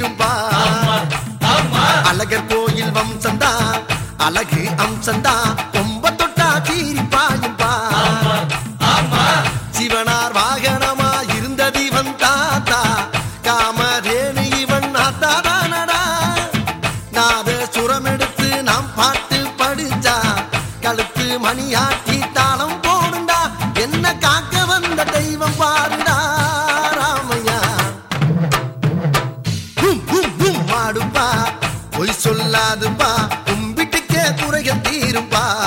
தீரும்பா அழகர் கோயில் வம்சந்தா அழகு அம்சந்தா ரொம்ப தொட்டா தீரி பாயும்பா சிவனார் வாகனமா இருந்த தீவன் தாத்தா காமதேனு இவன் நாத்தாதானடா நாத சுரம் எடுத்து நாம் பாட்டு படிச்சா கழுத்து மணியாட்டி தாளம் போடுண்டா என்ன காக்க வந்த தெய்வம் பாருடா ராமையா ஹும், ஹும், ஹும், மாடுப்பா பொய் சொல்லாதுப்பா கும்பிட்டுக்கே குறைகள் தீரும்பா